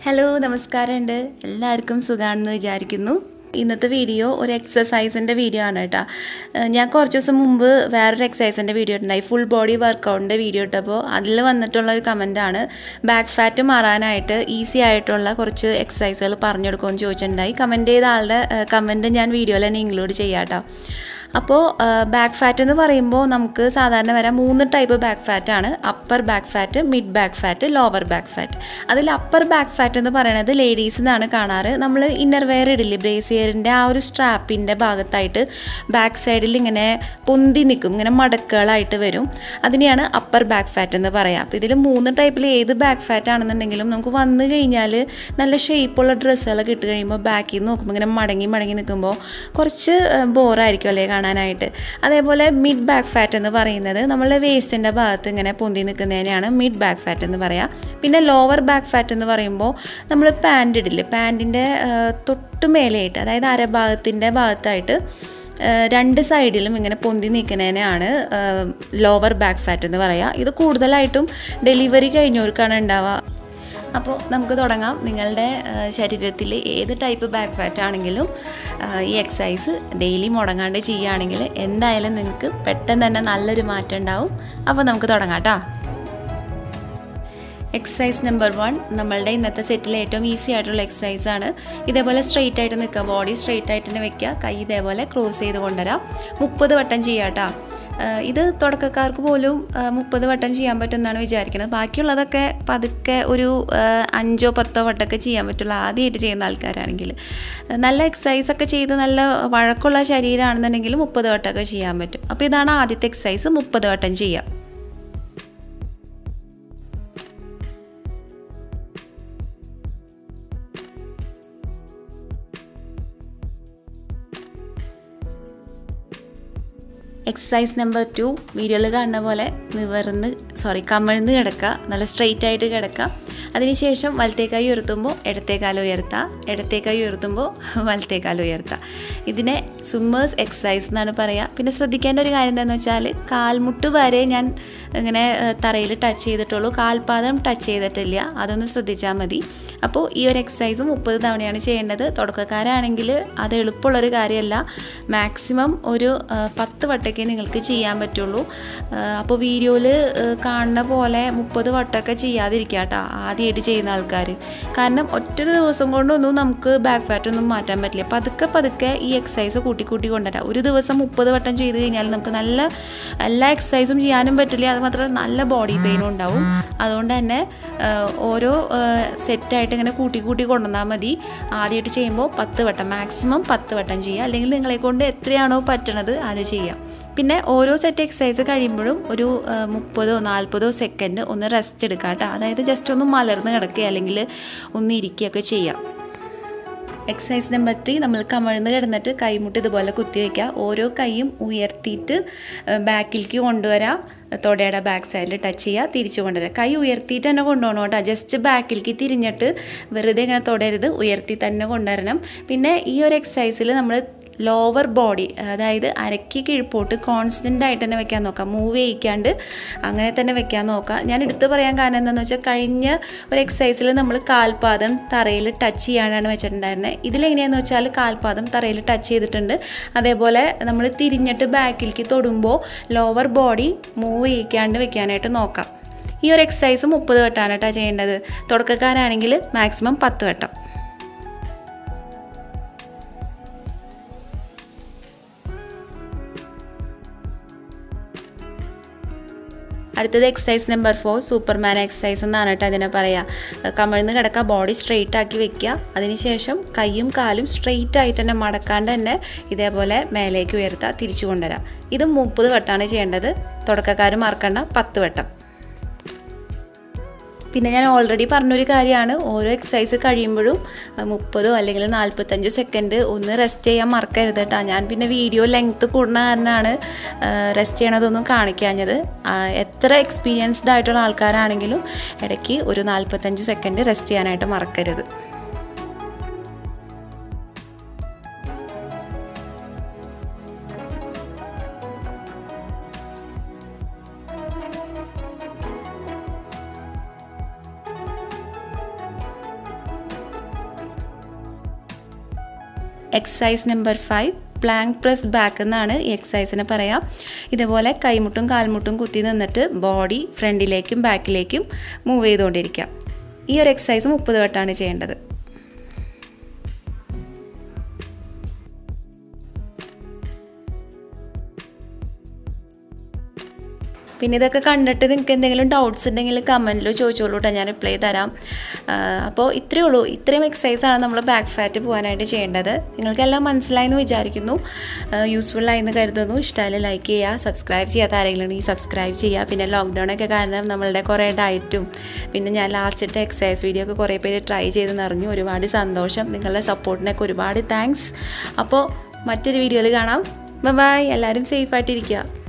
hello നമസ്കാരമുണ്ട് എല്ലാവർക്കും സുഖമാണെന്ന് വിചാരിക്കുന്നു ഇന്നത്തെ വീഡിയോ ഒരു എക്സസൈസിൻ്റെ വീഡിയോ ആണ് കേട്ടോ ഏഹ് ഞാൻ കുറച്ച് ദിവസം മുമ്പ് വേറൊരു എക്സസൈസിൻ്റെ വീഡിയോ ഉണ്ടായി ഫുൾ ബോഡി വർക്കൗട്ടിൻ്റെ വീഡിയോ ഇട്ടപ്പോൾ അതിൽ വന്നിട്ടുള്ള ഒരു കമൻറ്റാണ് ബാക്ക് ഫാറ്റ് മാറാനായിട്ട് ഈസി ആയിട്ടുള്ള കുറച്ച് എക്സസൈസുകൾ പറഞ്ഞു കൊടുക്കുമെന്ന് ചോദിച്ചിട്ടുണ്ടായി കമൻറ്റ് ചെയ്ത ആളുടെ കമൻറ്റ് ഞാൻ വീഡിയോയിൽ തന്നെ ഇൻക്ലൂഡ് ചെയ്യാം കേട്ടോ അപ്പോൾ ബാക്ക് ഫാറ്റ് എന്ന് പറയുമ്പോൾ നമുക്ക് സാധാരണ വരാൻ മൂന്ന് ടൈപ്പ് ബാക്ക് ഫാറ്റ് ആണ് upper back fat mid back fat lower back fat അതിൽ അപ്പർ ബാക്ക് ഫാറ്റ് എന്ന് പറയുന്നത് ലേഡീസ് എന്നാണ് കാണാറ് നമ്മൾ ഇന്നർ വെയർ ഇടില്ലേ ബ്രേസിയറിൻ്റെ ആ ഒരു സ്ട്രാപ്പിൻ്റെ ഭാഗത്തായിട്ട് ബാക്ക് സൈഡിൽ ഇങ്ങനെ പൊന്തി നിൽക്കും ഇങ്ങനെ മടക്കുകളായിട്ട് വരും അതിനെയാണ് അപ്പർ ബാക്ക് ഫാറ്റ് എന്ന് പറയാം അപ്പോൾ ഇതിൽ മൂന്ന് ടൈപ്പിൽ ഏത് ബാക്ക് ഫാറ്റ് ആണെന്നുണ്ടെങ്കിലും നമുക്ക് വന്നു കഴിഞ്ഞാൽ നല്ല ഷേപ്പുള്ള ഡ്രസ്സുകളൊക്കെ ഇട്ട് കഴിയുമ്പോൾ ബാക്കിൽ നിന്ന് നോക്കുമ്പോൾ ഇങ്ങനെ മടങ്ങി മടങ്ങി നിൽക്കുമ്പോൾ കുറച്ച് ബോറായിരിക്കും അല്ലേ കാണാനായിട്ട് അതേപോലെ മിഡ് ബാക്ക് ഫാറ്റ് എന്ന് പറയുന്നത് നമ്മളുടെ വേസ്റ്റിൻ്റെ ഭാഗത്ത് ഇങ്ങനെ പൊന്തി നിൽക്കുന്നതിനെയാണ് മിഡ് ബാക്ക് ഫാറ്റ് എന്ന് പറയാം പിന്നെ ലോവർ ബാക്ക് ഫാറ്റ് എന്ന് പറയുമ്പോൾ നമ്മൾ പാൻറ് ഇടില്ലേ പാൻറ്റിൻ്റെ തൊട്ട് മേലെയായിട്ട് അതായത് അരഭാഗത്തിൻ്റെ ഭാഗത്തായിട്ട് ഏഹ് രണ്ട് സൈഡിലും ഇങ്ങനെ പൊന്തി നിൽക്കുന്നതിനെയാണ് ലോവർ ബാക്ക് ഫാറ്റ് എന്ന് പറയുക ഇത് കൂടുതലായിട്ടും ഡെലിവറി കഴിഞ്ഞവർക്കാണ് ഉണ്ടാവുക അപ്പോൾ നമുക്ക് തുടങ്ങാം നിങ്ങളുടെ ശരീരത്തിൽ ഏത് ടൈപ്പ് ബാക്ക് ഫാറ്റ് ആണെങ്കിലും ആ, ഈ എക്സസൈസ് ഡെയിലി മുടങ്ങാണ്ട് ചെയ്യുകയാണെങ്കിൽ എന്തായാലും നിങ്ങൾക്ക് പെട്ടെന്ന് തന്നെ നല്ലൊരു മാറ്റം ഉണ്ടാവും അപ്പോൾ നമുക്ക് തുടങ്ങാം കേട്ടോ എക്സസൈസ് നമ്പർ വൺ നമ്മളുടെ ഇന്നത്തെ സെറ്റിലെ ഏറ്റവും ഈസി ആയിട്ടുള്ള എക്സസൈസ് ആണ് ഇതേപോലെ സ്ട്രെയിറ്റ് ആയിട്ട് നിൽക്കുക ബോഡി സ്ട്രെയിറ്റ് ആയിട്ട് തന്നെ വെക്കുക കൈ ഇതേപോലെ ക്രോസ് ചെയ്ത് കൊണ്ടുവരാം മുപ്പത് വട്ടം ചെയ്യാം കേട്ടോ ഇത് തുടക്കക്കാർക്ക് പോലും മുപ്പത് വട്ടം ചെയ്യാൻ പറ്റുമെന്നാണ് വിചാരിക്കുന്നത് ബാക്കിയുള്ളതൊക്കെ പതുക്കെ ഒരു ആ, അഞ്ചോ പത്തോ വട്ടമൊക്കെ ചെയ്യാൻ പറ്റുള്ളൂ ആദ്യമായിട്ട് ചെയ്യുന്ന ആൾക്കാരാണെങ്കിൽ നല്ല എക്സസൈസ് ഒക്കെ ചെയ്ത് നല്ല വഴക്കമുള്ള ശരീരമാണെന്നുണ്ടെങ്കിൽ മുപ്പത് വട്ടമൊക്കെ ചെയ്യാൻ പറ്റും അപ്പോൾ ഇതാണ് ആദ്യത്തെ എക്സസൈസ് മുപ്പത് വട്ടം ചെയ്യാം എക്സസൈസ് നമ്പർ ടു വീഡിയോയിൽ കാണുന്ന പോലെ നിവർന്ന് സോറി കമിഴ്ന്ന് കിടക്കുക നല്ല സ്ട്രെയിറ്റ് ആയിട്ട് കിടക്കുക അതിനുശേഷം വലത്തേക്കായി ഉയർത്തുമ്പോൾ ഇടത്തേക്കാൽ ഉയർത്തുക ഇടത്തേക്കായി ഉയർത്തുമ്പോൾ വലത്തേക്കാൽ ഉയർത്തുക ഇതിനെ സ്വിമ്മേഴ്സ് എക്സസൈസ് എന്നാണ് പറയുക പിന്നെ ശ്രദ്ധിക്കേണ്ട ഒരു കാര്യം എന്താണെന്ന് വെച്ചാൽ കാൽമുട്ട് വരെ ഞാൻ ഇങ്ങനെ തറയിൽ ടച്ച് ചെയ്തിട്ടുള്ളൂ കാൽപാദം ടച്ച് ചെയ്തിട്ടില്ല അതൊന്ന് ശ്രദ്ധിച്ചാൽ മതി അപ്പോൾ ഈ ഒരു എക്സസൈസ് മുപ്പത് തവണയാണ് ചെയ്യേണ്ടത് തുടക്കക്കാരാണെങ്കിൽ അത് എളുപ്പമുള്ളൊരു കാര്യമല്ല മാക്സിമം ഒരു ആ, പത്ത് വട്ടമൊക്കെ നിങ്ങൾക്ക് ചെയ്യാൻ പറ്റുള്ളൂ ആ, അപ്പോൾ വീഡിയോയിൽ കാണുന്ന പോലെ മുപ്പത് വട്ടമൊക്കെ ചെയ്യാതിരിക്കുക കേട്ടോ ആദ്യമായിട്ട് ചെയ്യുന്ന ആൾക്കാർ കാരണം ഒറ്റ ദിവസം കൊണ്ടൊന്നും നമുക്ക് ബാക്ക് ഫാറ്റ് ഒന്നും മാറ്റാൻ പറ്റില്ല പതുക്കെ പതുക്കെ ഈ എക്സസൈസ് കൂട്ടി കൂട്ടി കൊണ്ടുവരാം ഒരു ദിവസം മുപ്പത് വട്ടം ചെയ്ത് കഴിഞ്ഞാൽ നമുക്ക് നല്ല എല്ലാ എക്സസൈസും ചെയ്യാനും പറ്റില്ല അത് മാത്രമല്ല നല്ല ബോഡി പെയിനും ഉണ്ടാവും അതുകൊണ്ട് തന്നെ ആ, ഓരോ സെറ്റായിട്ട് ഇങ്ങനെ കൂട്ടി കൂട്ടി കൊണ്ടുവന്നാൽ മതി ആദ്യമായിട്ട് ചെയ്യുമ്പോൾ പത്ത് വട്ടം മാക്സിമം പത്ത് വട്ടം ചെയ്യുക അല്ലെങ്കിൽ നിങ്ങളെ കൊണ്ട് എത്രയാണോ പറ്റണത് അത് ചെയ്യാം പിന്നെ ഓരോ സെറ്റ് എക്സസൈസ് കഴിയുമ്പോഴും ഒരു ആ, മുപ്പതോ നാൽപ്പതോ സെക്കൻഡ് ഒന്ന് റെസ്റ്റ് എടുക്കുക കേട്ടോ അതായത് ജസ്റ്റ് ഒന്ന് മലർന്ന് കിടക്കുക അല്ലെങ്കിൽ ഒന്ന് ഇരിക്കുകയൊക്കെ ചെയ്യാം എക്സസൈസ് നമ്പർ ത്രീ നമ്മൾ കമഴ്ന്ന് കിടന്നിട്ട് കൈമുട്ട് ഇതുപോലെ കുത്തി വയ്ക്കുക ഓരോ കൈയും ഉയർത്തിയിട്ട് ബാക്കിലേക്ക് കൊണ്ടുവരാം തൊടയുടെ ബാക്ക് സൈഡിൽ ടച്ച് ചെയ്യുക തിരിച്ചു കൊണ്ടുവരിക കൈ ഉയർത്തിയിട്ട് തന്നെ കൊണ്ടുപോകണം കേട്ടോ ജസ്റ്റ് ബാക്കിലേക്ക് തിരിഞ്ഞിട്ട് വെറുതെ ഇങ്ങനെ തൊടരുത് ഉയർത്തി തന്നെ കൊണ്ടുവരണം പിന്നെ ഈ ഒരു എക്സസൈസിൽ നമ്മൾ ലോവർ ബോഡി അതായത് അരയ്ക്ക് കീഴ്പോട്ട് കോൺസ്റ്റൻ്റ് ആയിട്ട് തന്നെ വെക്കാൻ നോക്കാം മൂവ് ചെയ്യിക്കാണ്ട് അങ്ങനെ തന്നെ വെക്കാൻ നോക്കാം ഞാൻ എടുത്തു പറയാൻ കാരണം എന്താണെന്ന് വെച്ചാൽ കഴിഞ്ഞ ഒരു എക്സസൈസിൽ നമ്മൾ കാൽപാദം തറയിൽ ടച്ച് ചെയ്യാനാണ് വെച്ചിട്ടുണ്ടായിരുന്നത് ഇതിലെങ്ങനെയാണെന്ന് വെച്ചാൽ കാൽപാദം തറയിൽ ടച്ച് ചെയ്തിട്ടുണ്ട് അതേപോലെ നമ്മൾ തിരിഞ്ഞിട്ട് ബാക്കിലേക്ക് തൊടുമ്പോൾ ലോവർ ബോഡി മൂവ് ചെയ്യിക്കാണ്ട് വെക്കാനായിട്ട് നോക്കാം ഈ ഒരു എക്സസൈസ് മുപ്പത് വട്ടമാണ് കേട്ടോ ചെയ്യേണ്ടത് തുടക്കക്കാരാണെങ്കിൽ മാക്സിമം പത്ത് വട്ടം അടുത്തത് exercise number four Superman exercise എന്നാണ് കേട്ടോ അതിനെ പറയുക കമിഴ്ന്ന് കിടക്കുക ബോഡി സ്ട്രെയിറ്റ് ആക്കി വെക്കുക അതിനുശേഷം കൈയും കാലും സ്ട്രെയിറ്റ് ആയിട്ട് തന്നെ മടക്കാണ്ട് തന്നെ ഇതേപോലെ മേലേക്ക് ഉയർത്തുക തിരിച്ചു കൊണ്ടുവരാം ഇത് മുപ്പത് വട്ടമാണ് ചെയ്യേണ്ടത് തുടക്കക്കാർ മറക്കണ്ട പത്ത് വട്ടം പിന്നെ ഞാൻ ഓൾറെഡി പറഞ്ഞൊരു കാര്യമാണ് ഓരോ എക്സസൈസ് കഴിയുമ്പോഴും അഹ് മുപ്പതോ അല്ലെങ്കിൽ നാൽപ്പത്തഞ്ച് സെക്കൻഡ് ഒന്ന് റെസ്റ്റ് ചെയ്യാൻ മറക്കരുത് കേട്ടോ ഞാൻ പിന്നെ വീഡിയോ ലെങ്ത്ത് കൂടുന്ന കാരണമാണ് റെസ്റ്റ് ചെയ്യണതൊന്നും കാണിക്കാഞ്ഞത് ആഹ് എത്ര എക്സ്പീരിയൻസ്ഡ് ആയിട്ടുള്ള ആൾക്കാരാണെങ്കിലും ഇടയ്ക്ക് ഒരു നാൽപ്പത്തഞ്ച് സെക്കൻഡ് റെസ്റ്റ് ചെയ്യാനായിട്ട് മറക്കരുത് exercise number five plank press back എന്നാണ് ഈ എക്സസൈസിനെ പറയാം ഇതുപോലെ കൈമുട്ടും കാൽമുട്ടും കുത്തി നിന്നിട്ട് ബോഡി ഫ്രണ്ടിലേക്കും ബാക്കിലേക്കും മൂവ് ചെയ്തുകൊണ്ടിരിക്കാം ഈ ഒരു എക്സസൈസ് മുപ്പത് വട്ടമാണ് ചെയ്യേണ്ടത് പിന്നെ ഇതൊക്കെ കണ്ടിട്ട് നിങ്ങൾക്ക് എന്തെങ്കിലും ഡൗട്ട്സ് ഉണ്ടെങ്കിൽ കമൻറ്റിൽ ചോദിച്ചോളൂ കേട്ടോ ഞാൻ റിപ്ലൈ തരാം അപ്പോൾ ഇത്രയേ ഉള്ളൂ ഇത്രയും എക്സസൈസാണ് നമ്മൾ ബാക്ക് ഫാറ്റ് പോകാനായിട്ട് ചെയ്യേണ്ടത് നിങ്ങൾക്കെല്ലാം മനസ്സിലായെന്ന് വിചാരിക്കുന്നു യൂസ്ഫുൾ ആയെന്ന് കരുതുന്നു ഇഷ്ടമായി ലൈക്ക് ചെയ്യുക സബ്സ്ക്രൈബ് ചെയ്യാത്ത ആരെങ്കിലും ഉണ്ടെങ്കിൽ സബ്സ്ക്രൈബ് ചെയ്യുക പിന്നെ ലോക്ക്ഡൗൺ ഒക്കെ കാരണം നമ്മളുടെ കുറേ ഡയറ്റും പിന്നെ ഞാൻ ലാസ്റ്റിട്ട് എക്സസൈസ് വീഡിയോ ഒക്കെ കുറേ പേര് ട്രൈ ചെയ്തെന്ന് അറിഞ്ഞു ഒരുപാട് സന്തോഷം നിങ്ങളുടെ സപ്പോർട്ടിനൊക്കെ ഒരുപാട് താങ്ക്സ് അപ്പോൾ മറ്റൊരു വീഡിയോയിൽ കാണാം ബൈ എല്ലാവരും സേഫായിട്ടിരിക്കുക